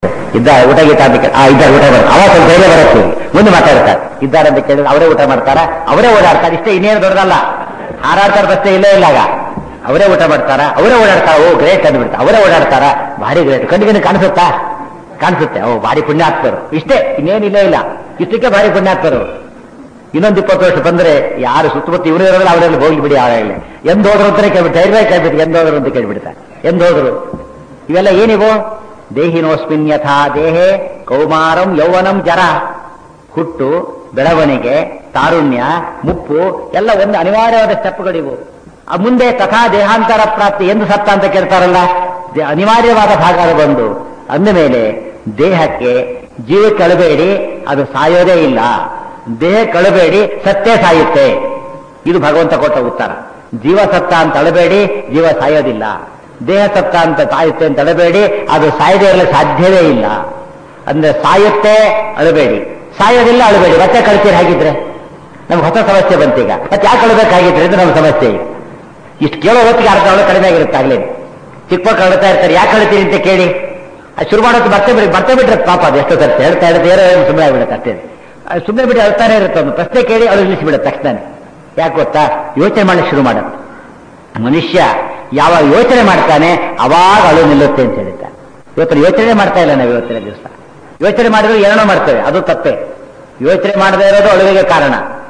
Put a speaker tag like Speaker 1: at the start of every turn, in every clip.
Speaker 1: ಇದ್ದ ಊಟ ಗೀಟ ಅಂತ ಕೇಳಿ ಆ ಇದ್ದಾರೆ ಊಟ ಮಾಡ್ತಾರೆ ಅವಾಗ ಸ್ವಲ್ಪ ಧೈರ್ಯ ಬರುತ್ತೆ ಮುಂದೆ ಮಾತಾಡ್ತಾರೆ ಇದ್ದಾರೆ ಅಂತ ಕೇಳಿದ್ರೆ ಅವರೇ ಊಟ ಮಾಡ್ತಾರ ಅವರೇ ಓಡಾಡ್ತಾರೆ ಇಷ್ಟೇ ಇನ್ನೇನು ದೊಡ್ಡದಲ್ಲ ಹಾರಾಡ್ತಾರೆ ಬಸ್ಸೇ ಇಲ್ಲೇ ಇಲ್ಲ ಆಗ ಅವರೇ ಊಟ ಮಾಡ್ತಾರ ಅವರೇ ಓಡಾಡ್ತಾರ ಓ ಗ್ರೇಟ್ ಅಂದ್ಬಿಡ್ತಾರೆ ಅವರೇ ಓಡಾಡ್ತಾರ ಭಾರಿ ಗ್ರೇಟ್ ಕಣ್ಣಿಗೆ ಕಾಣಿಸುತ್ತಾ ಕಾಣಿಸುತ್ತೆ ಓ ಭಾರಿ ಪುಣ್ಯಾತ್ಮರು ಇಷ್ಟೇ ಇನ್ನೇನಿಲ್ಲ ಇಲ್ಲ ಇಷ್ಟಕ್ಕೆ ಭಾರಿ ಪುಣ್ಯಾತ್ಮರು ಇನ್ನೊಂದು ಇಪ್ಪತ್ತು ವರ್ಷ ಬಂದ್ರೆ ಯಾರು ಸುತ್ತಮುತ್ತ ಇವರು ಇರೋದಿಲ್ಲ ಅವರೆಲ್ಲ ಹೋಗ್ಲಿ ಬಿಡಿ ಯಾವಾಗಲೇ ಎಂದ್ ಹೋದ್ರು ಅಂತಾನೆ ಕೇಳ್ಬಿಟ್ಟು ಧೈರ್ಯ ಕೇಳ್ಬಿಟ್ಟು ಎಂದ್ ಹೋದ್ರು ಅಂತ ಕೇಳ್ಬಿಡ್ತಾರೆ ಎಂದ್ ಹೋದ್ರು ಇವೆಲ್ಲ ಏನಿವು ದೇಹಿನೋಸ್ಮಿನ್ ಯಥಾ ದೇಹೆ ಕೌಮಾರಂ ಯೌವನಂ ಜರ ಹುಟ್ಟು ಬೆಳವಣಿಗೆ ತಾರುಣ್ಯ ಮುಪ್ಪು ಎಲ್ಲ ಒಂದು ಅನಿವಾರ್ಯವಾದ ಸ್ಟೆಪ್ಗಳಿವು ಆ ಮುಂದೆ ತಥಾ ದೇಹಾಂತರ ಪ್ರಾಪ್ತಿ ಎಂದು ಸತ್ತ ಅಂತ ಕೇಳ್ತಾರಲ್ಲ ದೇ- ಅನಿವಾರ್ಯವಾದ ಭಾಗ ಅದು ಬಂದು ಅಂದ ಮೇಲೆ ದೇಹಕ್ಕೆ ಜೀವ ಕಳಬೇಡಿ ಅದು ಸಾಯೋದೇ ಇಲ್ಲ ದೇಹ ಕಳಬೇಡಿ ಸತ್ತೇ ಸಾಯುತ್ತೆ ಇದು ಭಗವಂತ ಕೊಟ್ಟ ಉತ್ತರ ಜೀವ ಸತ್ತ ಅಂತ ಅಳಬೇಡಿ ಜೀವ ಸಾಯೋದಿಲ್ಲ ದೇಹ ಸತ್ತ ಅಂತ ಸಾಯುತ್ತೆ ಅಂತ ಅಳಬೇಡಿ ಅದು ಸಾಯದೇ ಇರಲು ಸಾಧ್ಯವೇ ಇಲ್ಲ ಅಂದ್ರೆ ಸಾಯುತ್ತೆ ಅಳಬೇಡಿ ಸಾಯೋದಿಲ್ಲ ಅಳಬೇಡಿ ಮತ್ತೆ ಕಳ್ತೀರಿ ಹಾಗಿದ್ರೆ ನಮ್ಗೆ ಹೊಸ ಸಮಸ್ಯೆ ಬಂತೀಗ ಮತ್ತೆ ಯಾಕೆ ಅಳಬೇಕಾಗಿದ್ರೆ ಇದು ನಮ್ಮ ಸಮಸ್ಯೆ ಈಗ ಇಷ್ಟು ಕೇಳೋ ಹೊತ್ತಿಗೆ ಅರ್ಧ ಅವಳು ಕಡಿಮೆ ಆಗಿರುತ್ತೆ ಆಗ್ಲೇ ಚಿಕ್ಕ ಮಕ್ಕಳು ಅಳ್ತಾ ಇರ್ತಾರೆ ಯಾಕೆ ಅಳ್ತೀರಿ ಅಂತ ಕೇಳಿ ಅದು ಶುರು ಮಾಡೋದು ಮತ್ತೆ ಬಿಡಿ ಮತ್ತೆ ಬಿಟ್ರೆ ಪಾಪ ಅದು ಎಷ್ಟೋ ಸರ್ತಿ ಹೇಳ್ತಾ ಇರುತ್ತೆ ಏನೋ ಸುಮ್ಮನೆ ಆಗ್ಬಿಡುತ್ತೆ ಅಷ್ಟೇ ಸುಮ್ಮನೆ ಬಿಡಿ ಅಳ್ತಾನೆ ಇರುತ್ತೆ ಒಂದು ಪ್ರಶ್ನೆ ಕೇಳಿ ಅವಳು ನಿಲ್ಲಿಸಿಬಿಡುತ್ತೆ ತಕ್ಷಣ ಯಾಕೆ ಗೊತ್ತಾ ಯೋಚನೆ ಮಾಡಲಿಕ್ಕೆ ಶುರು ಮಾಡುತ್ತೆ ಮನುಷ್ಯ ಯಾವಾಗ ಯೋಚನೆ ಮಾಡ್ತಾನೆ ಅವಾಗ ಅಳು ನಿಲ್ಲುತ್ತೆ ಅಂತ ಹೇಳ್ತಾರೆ ಇವತ್ತು ಯೋಚನೆ ಮಾಡ್ತಾ ಇಲ್ಲ ನಾವು ಇವತ್ತಿನ ದಿವಸ ಯೋಚನೆ ಮಾಡಿದ್ರೆ ಏನೋ ಮಾಡ್ತೇವೆ ಅದು ತಪ್ಪೆ ಯೋಚನೆ ಮಾಡದೇ ಇರೋದು ಅಳುವಿಗೆ ಕಾರಣ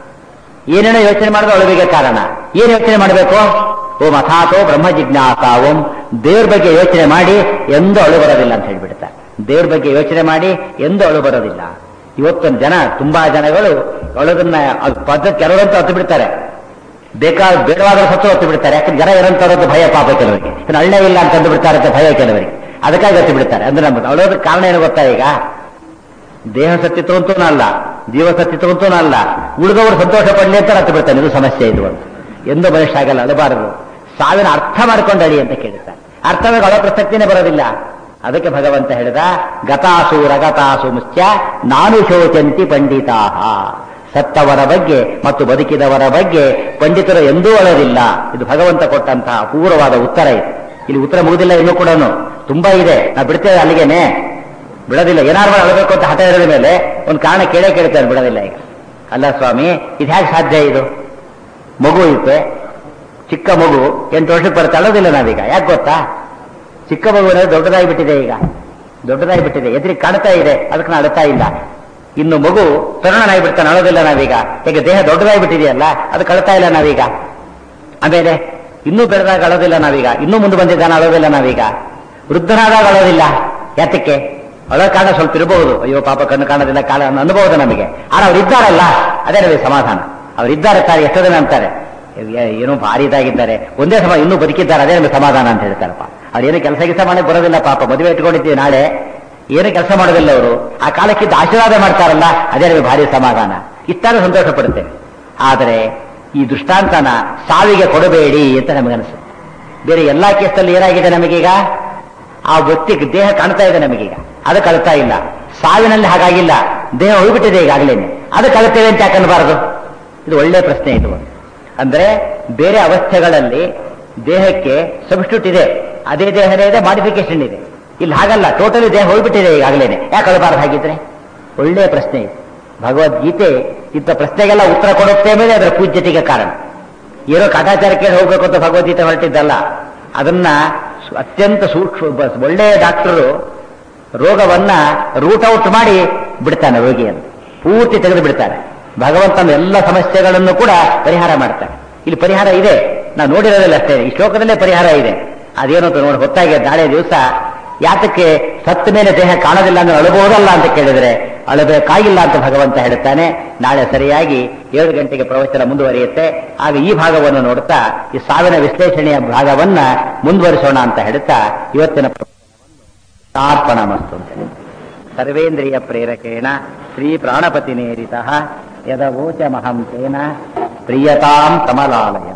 Speaker 1: ಏನೇನೋ ಯೋಚನೆ ಮಾಡೋದು ಅಳುವಿಗೆ ಕಾರಣ ಏನ್ ಯೋಚನೆ ಮಾಡಬೇಕು ಓಂ ಅಥಾತೋ ಬ್ರಹ್ಮ ಜಿಜ್ಞಾಸ ಓಂ ದೇವ್ರ ಬಗ್ಗೆ ಯೋಚನೆ ಮಾಡಿ ಎಂದೂ ಅಳು ಬರೋದಿಲ್ಲ ಅಂತ ಹೇಳ್ಬಿಡ್ತಾರೆ ದೇವ್ರ ಬಗ್ಗೆ ಯೋಚನೆ ಮಾಡಿ ಎಂದೂ ಅಳು ಬರೋದಿಲ್ಲ ಇವತ್ತೊಂದು ಜನ ತುಂಬಾ ಜನಗಳು ಅಳೋದನ್ನ ಅದು ಪದ್ಧತಿ ಕೆಲವರಂತೂ ಹತ್ತು ಬಿಡ್ತಾರೆ ಬೇಕಾದ ಬೇಡವಾದ ಸತ್ತು ಹೊತ್ತು ಬಿಡ್ತಾರೆ ಯಾಕಂದ್ರೆ ಜನ ಇರೋಂಥವ್ರದ್ದು ಭಯ ಪಾಪ ಕೆಲವರಿಗೆ ಇನ್ನು ಅಳ್ಳೆ ಇಲ್ಲ ಅಂತ ಅಂದು ಬಿಡ್ತಾರೆ ಅಂತ ಭಯ ಕೆಲವರಿಗೆ ಅದಕ್ಕಾಗಿ ಹತ್ತು ಬಿಡ್ತಾರೆ ಅಂದ್ರೆ ನಮ್ಮ ಅಳೋದಕ್ಕೆ ಕಾರಣ ಏನು ಗೊತ್ತಾ ಈಗ ದೇಹ ಸತ್ತಿತ್ತು ಅಂತೂ ಅಲ್ಲ ಜೀವ ಸತ್ತಿತ್ತು ಅಂತೂ ಅಲ್ಲ ಉಳಿದವರು ಸಂತೋಷ ಪಡಲಿ ಅಂತ ಹತ್ತು ಬಿಡ್ತಾನೆ ಇದು ಸಮಸ್ಯೆ ಇದು ಅಂತ ಎಂದು ಮನುಷ್ಯ ಆಗಲ್ಲ ಅಳಬಾರದು ಸಾವಿನ ಅರ್ಥ ಮಾಡ್ಕೊಂಡು ಅಡಿ ಅಂತ ಕೇಳ್ತಾರೆ ಅರ್ಥವಾಗ ಅಳೋ ಪ್ರಸಕ್ತಿನೇ ಬರೋದಿಲ್ಲ ಅದಕ್ಕೆ ಭಗವಂತ ಹೇಳಿದ ಗತಾಸು ರಗತಾಸು ಮುಖ್ಯ ನಾನು ಶೋಚಂತಿ ಪಂಡಿತಾಹ ಸತ್ತವರ ಬಗ್ಗೆ ಮತ್ತು ಬದುಕಿದವರ ಬಗ್ಗೆ ಪಂಡಿತರು ಎಂದೂ ಅಳೋದಿಲ್ಲ ಇದು ಭಗವಂತ ಕೊಟ್ಟಂತಹ ಅಪೂರ್ವವಾದ ಉತ್ತರ ಇದು ಇಲ್ಲಿ ಉತ್ತರ ಮುಗುದಿಲ್ಲ ಇನ್ನೂ ಕೂಡ ತುಂಬಾ ಇದೆ ನಾವು ಬಿಡ್ತೇವೆ ಅಲ್ಲಿಗೆನೆ ಬಿಡೋದಿಲ್ಲ ಏನಾರು ಮಾಡಿ ಅಳಬೇಕು ಅಂತ ಹಠ ಇರೋದ ಮೇಲೆ ಒಂದು ಕಾರಣ ಕೇಳೇ ಕೇಳ್ತಾರೆ ಬಿಡೋದಿಲ್ಲ ಈಗ ಅಲ್ಲ ಸ್ವಾಮಿ ಇದು ಹೇಗೆ ಸಾಧ್ಯ ಇದು ಮಗು ಇತ್ತೆ ಚಿಕ್ಕ ಮಗು ಎಂಟು ವರ್ಷಕ್ಕೆ ಬರುತ್ತೆ ಅಳೋದಿಲ್ಲ ನಾವೀಗ ಯಾಕೆ ಗೊತ್ತಾ ಚಿಕ್ಕ ಮಗು ಅನ್ನೋದು ದೊಡ್ಡದಾಗಿ ಬಿಟ್ಟಿದೆ ಈಗ ದೊಡ್ಡದಾಗಿ ಬಿಟ್ಟಿದೆ ಎದುರಿಗೆ ಕಾಣ್ತಾ ಇದೆ ಅದಕ್ಕೆ ನಾವು ಅಳ್ತಾ ಇಲ್ಲ ಇನ್ನು ಮಗು ತರುಣನಾಗಿ ಬಿಡ್ತಾನೆ ಅಳೋದಿಲ್ಲ ನಾವೀಗ ಈಗ ದೇಹ ದೊಡ್ಡದಾಗಿ ಬಿಟ್ಟಿದೆಯಲ್ಲ ಅದಕ್ಕೆ ಅಳ್ತಾ ಇಲ್ಲ ನಾವೀಗ ಆಮೇಲೆ ಇನ್ನೂ ಬೆಳೆದಾಗ ಅಳೋದಿಲ್ಲ ನಾವೀಗ ಇನ್ನೂ ಮುಂದೆ ಬಂದಿದ್ದಾನೆ ಅಳೋದಿಲ್ಲ ನಾವೀಗ ವೃದ್ಧನಾದಾಗ ಅಳೋದಿಲ್ಲ ಯಾತಕ್ಕೆ ಅಳೋ ಕಾರಣ ಸ್ವಲ್ಪ ಇರಬಹುದು ಅಯ್ಯೋ ಪಾಪ ಕಣ್ಣು ಕಾಣೋದಿಲ್ಲ ಕಾಲ ಅನ್ಬಹುದು ನಮಗೆ ಆದ್ರೆ ಅವ್ರು ಇದ್ದಾರಲ್ಲ ಅದೇ ನಮಗೆ ಸಮಾಧಾನ ಅವ್ರು ಇದ್ದಾರೆ ತಾನೆ ಎಷ್ಟೋ ಜನ ಅಂತಾರೆ ಏ- ಏನೋ ಭಾರಿ ಇದಾಗಿದ್ದಾರೆ ಒಂದೇ ಸಮ ಇನ್ನೂ ಬದುಕಿದ್ದಾರೆ ಅದೇ ನಮಗೆ ಸಮಾಧಾನ ಅಂತ ಹೇಳ್ತಾರಪ್ಪ ಅವ್ರು ಏನು ಕೆಲಸ ಕೆಲಸ ಮಾಡಕ್ಕೆ ಬರೋದಿಲ್ಲ ಪಾಪ ಮದುವೆ ಇಟ್ಕೊಂಡಿದ್ದೀವಿ ನಾಳೆ ಏನು ಕೆಲಸ ಮಾಡೋದಿಲ್ಲ ಅವರು ಆ ಕಾಲಕ್ಕಿದ್ದ ಆಶೀರ್ವಾದ ಮಾಡ್ತಾರಲ್ಲ ಅದೇ ನಮಗೆ ಭಾರಿ ಸಮಾಧಾನ ಇಷ್ಟಾದ್ರೂ ಸಂತೋಷ ಪಡುತ್ತೇವೆ ಆದರೆ ಈ ದೃಷ್ಟಾಂತನ ಸಾವಿಗೆ ಕೊಡಬೇಡಿ ಅಂತ ನಮಗನ್ಸುತ್ತೆ ಬೇರೆ ಎಲ್ಲಾ ಕೇಸಲ್ಲಿ ಏನಾಗಿದೆ ನಮಗೀಗ ಆ ವ್ಯಕ್ತಿ ದೇಹ ಕಾಣ್ತಾ ಇದೆ ನಮಗೀಗ ಅದಕ್ಕೆ ಅಳ್ತಾ ಇಲ್ಲ ಸಾವಿನಲ್ಲಿ ಹಾಗಾಗಿಲ್ಲ ದೇಹ ಹೋಗ್ಬಿಟ್ಟಿದೆ ಈಗಾಗಲೇನೆ ಅದಕ್ಕೆ ಅಳ್ತೇವೆ ಅಂತ ಯಾಕೆ ಅನ್ಬಾರದು ಇದು ಒಳ್ಳೆ ಪ್ರಶ್ನೆ ಇದು ಅಂದ್ರೆ ಬೇರೆ ಅವಸ್ಥೆಗಳಲ್ಲಿ ದೇಹಕ್ಕೆ ಸಬ್ಸ್ಟಿಟ್ಯೂಟ್ ಇದೆ ಅದೇ ದೇಹನೇ ಇದೆ ಮಾಡಿಫಿಕೇಶನ್ ಇದೆ ಇಲ್ಲಿ ಹಾಗಲ್ಲ ಟೋಟಲಿ ದೇಹ ಹೋಗ್ಬಿಟ್ಟಿದೆ ಈಗಾಗಲೇನೆ ಯಾಕೆ ಅಳಬಾರದು ಹಾಗಿದ್ರೆ ಒಳ್ಳೆಯ ಪ್ರಶ್ನೆ ಇದು ಭಗವದ್ಗೀತೆ ಇಂಥ ಪ್ರಶ್ನೆಗೆಲ್ಲ ಉತ್ತರ ಕೊಡುತ್ತೆ ಮೇಲೆ ಅದರ ಪೂಜ್ಯತೆಗೆ ಕಾರಣ ಏನೋ ಕಾಟಾಚಾರಕ್ಕೆ ಹೋಗ್ಬೇಕು ಅಂತ ಭಗವದ್ಗೀತೆ ಹೊರಟಿದ್ದಲ್ಲ ಅದನ್ನ ಸು- ಅತ್ಯಂತ ಸೂಕ್ಷ್ಮ ಬ- ಒಳ್ಳೆಯ ಡಾಕ್ಟರು ರೋಗವನ್ನ ರೂಟ್ ಔಟ್ ಮಾಡಿ ಬಿಡ್ತಾನೆ ರೋಗಿಯನ್ನು ಪೂರ್ತಿ ತೆಗೆದು ಬಿಡ್ತಾನೆ ಭಗವಂತನ ಎಲ್ಲ ಸಮಸ್ಯೆಗಳನ್ನು ಕೂಡ ಪರಿಹಾರ ಮಾಡ್ತಾನೆ ಇಲ್ಲಿ ಪರಿಹಾರ ಇದೆ ನಾವು ನೋಡಿರೋದಿಲ್ಲ ಅಷ್ಟೇ ಈ ಶ್ಲೋಕದಲ್ಲೇ ಪರಿಹಾರ ಇದೆ ಅದೇನೋ ಅಂತ ನೋಡಿ ಗೊತ್ತಾಗಿದೆ ನಾಳೆ ದಿವಸ ಯಾತಕ್ಕೆ ಸತ್ತ ಮೇಲೆ ದೇಹ ಕಾಣೋದಿಲ್ಲ ಅಂದ್ರೆ ಅಳಬಹುದಲ್ಲ ಅಂತ ಕೇಳಿದ್ರೆ ಅಳಬೇಕಾಗಿಲ್ಲ ಅಂತ ಭಗವಂತ ಹೇಳುತ್ತಾನೆ ನಾಳೆ ಸರಿಯಾಗಿ ಏಳು ಗಂಟೆಗೆ ಪ್ರವಚನ ಮುಂದುವರಿಯುತ್ತೆ ಆಗ ಈ ಭಾಗವನ್ನು ನೋಡುತ್ತಾ ಈ ಸಾವಿನ ವಿಶ್ಲೇಷಣೆಯ ಭಾಗವನ್ನ ಮುಂದುವರಿಸೋಣ ಅಂತ ಹೇಳುತ್ತಾ ಇವತ್ತಿನ ಅರ್ಪಣ ಮಸ್ತು ಅಂತ ಹೇಳಿ ಸರ್ವೇಂದ್ರಿಯ ಪ್ರೇರಕೇಣ ಶ್ರೀ ಪ್ರಾಣಪತಿ ನೇರಿತ ಯದವೋಚ ಮಹಂ ತೇನ ಪ್ರಿಯತಾಂ ಕಮಲಾಲಯ